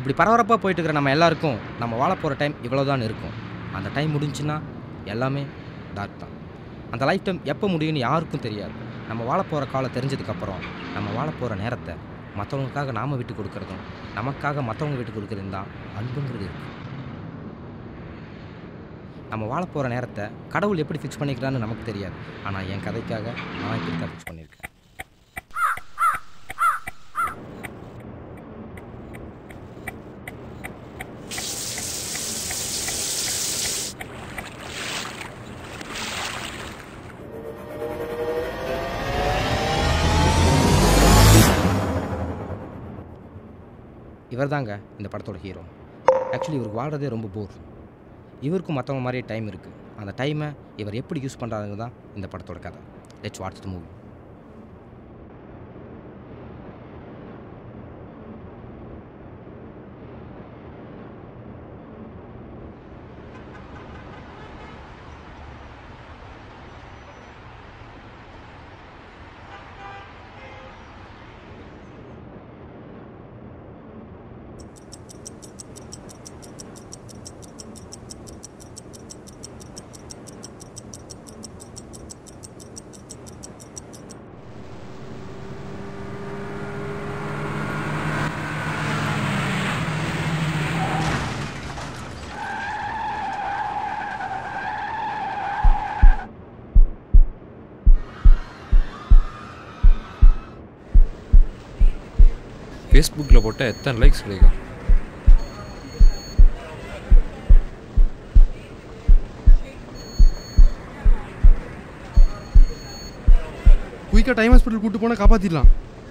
இப்படி பரபரப்பாக போயிட்டு இருக்கிற நம்ம எல்லாருக்கும் நம்ம வாழ போகிற டைம் இவ்வளோதான் இருக்கும் அந்த டைம் முடிஞ்சுன்னா எல்லாமே டார்க் தான் அந்த லைஃப் டைம் எப்போ முடியும்னு யாருக்கும் தெரியாது நம்ம வாழ போகிற காலம் தெரிஞ்சதுக்கப்புறம் நம்ம வாழ போகிற நேரத்தை மற்றவங்களுக்காக நாம் விட்டு கொடுக்குறதும் நமக்காக மற்றவங்க விட்டு கொடுக்குறதும் தான் அன்புங்கிறது இருக்கு நம்ம வாழ போகிற நேரத்தை கடவுள் எப்படி ஃபிக்ஸ் பண்ணிக்கிறான்னு நமக்கு தெரியாது ஆனால் என் கதைக்காக நான் இப்படி தான் ஃபிக்ஸ் பண்ணியிருக்கேன் இவர் தாங்க இந்த படத்தோட ஹீரோ ஆக்சுவலி இவருக்கு வாழ்கிறதே ரொம்ப போர் இவருக்கும் மற்றவங்க மாதிரியே டைம் இருக்குது அந்த டைமை இவர் எப்படி யூஸ் பண்ணுறாங்க தான் இந்த படத்தோட கதை லெட்ஸ் வாட்ச் த மூவி ஃபேஸ்புக்கில் போட்டால் எத்தனை லைக்ஸ் கிடைக்கும் குயிக்காக டைம் ஹாஸ்பிட்டல் கூட்டு போனால் காப்பாற்றிடலாம்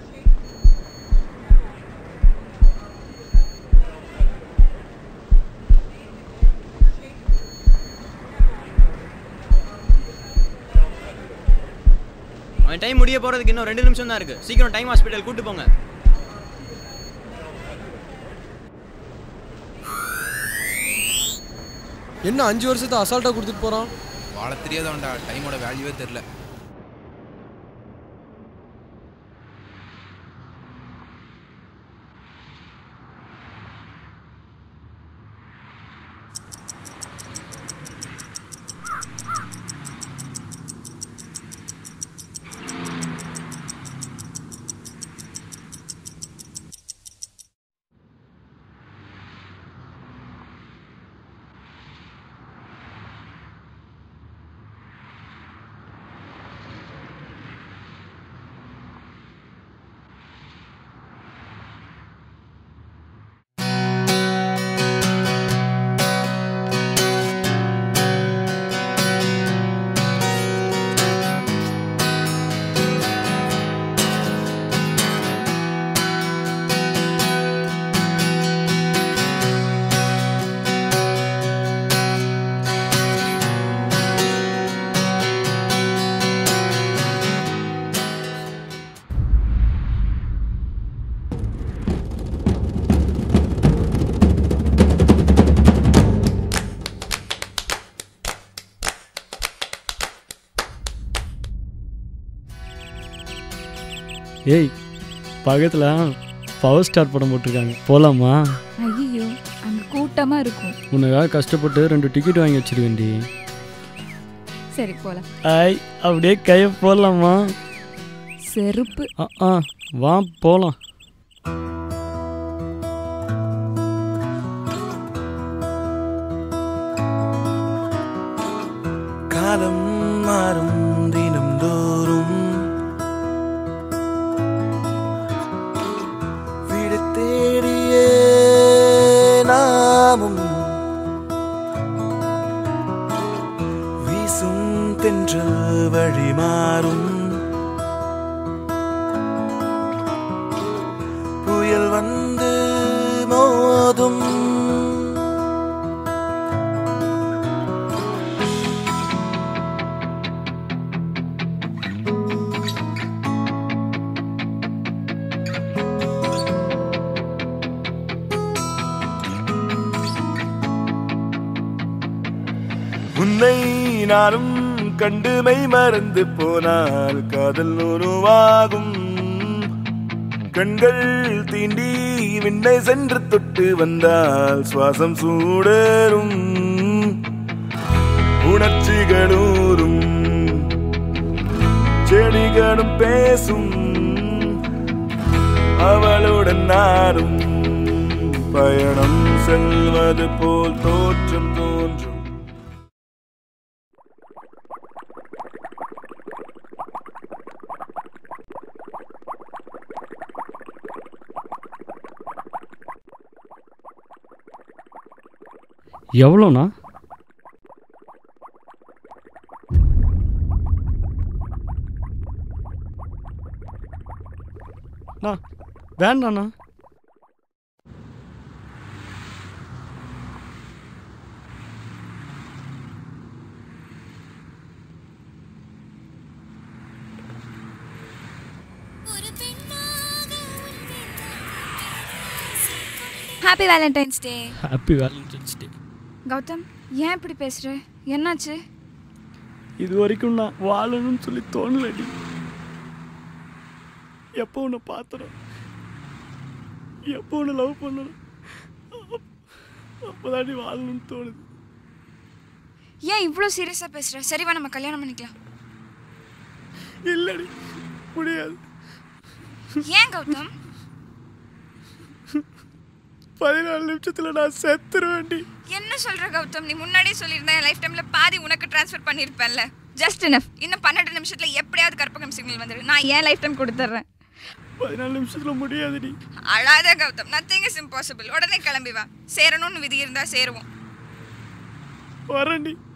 அவன் டைம் முடிய போகிறதுக்கு இன்னும் ரெண்டு நிமிஷம் தான் இருக்குது சீக்கிரம் டைம் ஹாஸ்பிட்டல் கூட்டு போங்க என்ன அஞ்சு வருஷத்தை அசால்ட்டாக கொடுத்துட்டு போகிறான் வாழ தெரியாதவன்டா டைமோட வேல்யூவே தெரில ஏய் பக்கத்தில் பவர் ஸ்டார் படம் போட்டிருக்காங்க போகலாமா ஐயோ அங்க கூட்டமா இருக்கும் உனக்காக கஷ்டப்பட்டு ரெண்டு டிக்கெட் வாங்கி வச்சிருக்கேன்டி சரி போலாம் ஐ அப்படியே கையை போடலாமா செருப்பு ஆ ஆ வா போகலாம் காலம் மாறும் தினம் தோறும் வீடு தேடியே நாமும் வீசும் தென்றல் வழி மாறும் புயல் வந்து மோதும் உன்னை நானும் கண்டு மெய் மறந்து போனால் காதல் உருவாகும் கண்கள் தீண்டி விண்ணை சென்று தொட்டு வந்தால் சுவாசம் சூடரும் உணர்ச்சிகளூரும் செடிகளும் பேசும் அவளுடன் நானும் பயணம் செல்வது போல் தோற்றம் தோன்றும் எவ்வளோண்ணா அண்ணா வேண்டாண்ணா happy Valentine's day happy Valentine's day Gautham ஏன் இப்படி பேசுற என்னாச்சு இது வரைக்கும் நான் வாழணும்னு சொல்லி தோணலடி எப்போ உன்னை பார்த்துறோம் எப்போ உன்னை லவ் பண்ணணும் அப்போதான் நீ வாழணும்னு தோணுது ஏன் இவ்வளோ சீரியஸாக பேசுற சரி வா நம்ம கல்யாணம் பண்ணிக்கலாம் இல்லடி முடியாது ஏன் கௌதம் பதினாலு நிமிஷத்தில் நான் செத்துருவேன்டி என்ன சொல்ற கௌதம் நீ முன்னாடியே சொல்லியிருந்தா என் லைஃப் டைம்ல பாதி உனக்கு ட்ரான்ஸ்ஃபர் பண்ணியிருப்பேன்ல ஜஸ்ட் இனஃப் இன்னும் பன்னெண்டு நிமிஷத்துல எப்படியாவது கற்பகம் சிக்னல் வந்துடு நான் ஏன் லைஃப் டைம் கொடுத்துட்றேன் பதினாலு நிமிஷத்தில் முடியாதுடி அழாத கௌதம் நத்திங் இஸ் இம்பாசிபிள் உடனே கிளம்பி வா சேரணும்னு விதி இருந்தா சேருவோம் வரேன்டி